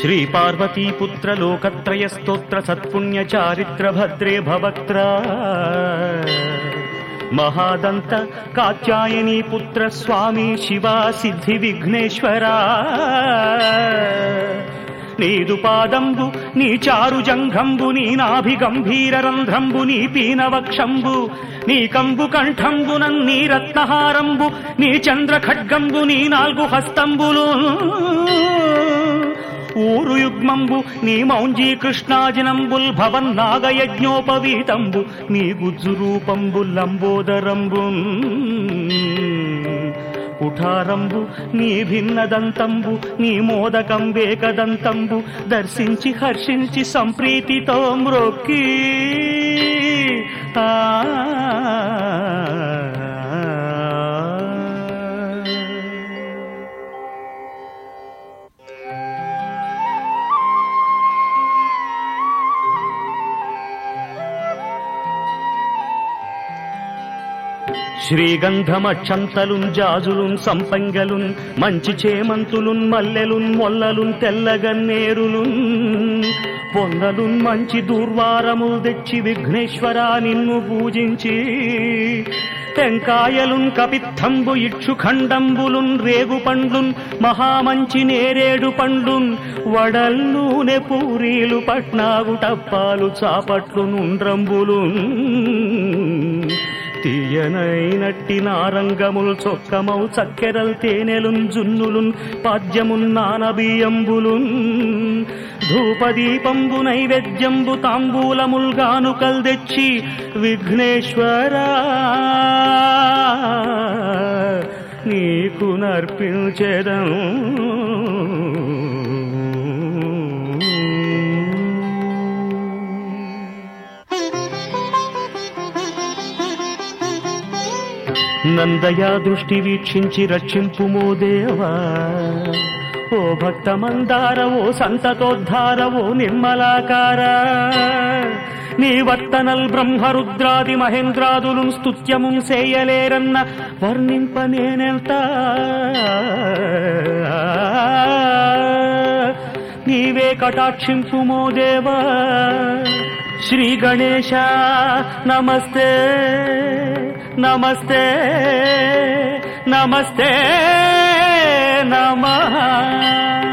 శ్రీ పార్వతీపుత్ర లోకత్రయ స్తోత్ర సత్పుణ్య చారిత్ర భద్రే భవక్త్ర మహాదంత కాత్యాయని పుత్ర స్వామి శివా సిద్ధి విఘ్నేశ్వరా నీదు పాదంబు నీ చారు జంఘంబు నీ నాభి గంభీర రంధ్రంబు నీ పీనవక్షంబు నీ కంబు కంఠంబు నీ రత్నహారంబు నీ చంద్ర ఖడ్గంబు నీ నాలుగు హస్తంబులు ఊరు యుగ్మంబు నీ మౌంజీ కృష్ణాజినంబుల్ భవన్ నాగయజ్ఞోపవీతంబు నీ గుజ్జు రూపంబు లంబోదరంబు కుఠారంబు నీ భిన్నదంతంబు నీ మోదకంబేకదంతంబు దర్శించి హర్షించి సంప్రీతితో మ్రొక్కి ఆ శ్రీగంధమక్షంతలున్ జాజులున్ సంపంగలున్ మంచి చేమంతులున్ మల్లెలున్ మొల్లలున్ తెల్లగన్నేరులున్ పొందలున్ మంచి దూర్వారములు తెచ్చి విఘ్నేశ్వరా నిన్ను పూజించి టెంకాయలున్ కపిత్తంబు ఇక్షు ఖండంబులున్ రేగు పండ్లున్ మహామంచి నేరేడు పండ్లున్ వడల్లూనె పూరీలు పట్నాగు టప్పాలు చాపట్లు నుండ్రంబులున్ తీయనైనట్టి నారంగముల్ చొక్కమౌ చక్కెరల్ తేనెలున్ జున్నులున్ పాద్యమున్ నానబియంబులున్ ధూపదీపంబు నైవేద్యంబు తాంబూలముల్ గానుకల్ తెచ్చి విఘ్నేశ్వరా నీకు నర్పించెదం నందయా దృష్టి వీక్షించి రక్షింపుమో దేవా ఓ భక్త మందార ఓ సంతతోద్ధార ఓ నిర్మలాకార నీ వర్తనల్ బ్రహ్మరుద్రాది మహేంద్రాదులు స్తుత్యము సేయలేరన్న వర్ణింప నేనెంత నీవే కటాక్షింపుమో దేవా శ్రీ గణేశ నమస్తే నమస్తే నమస్తే నమః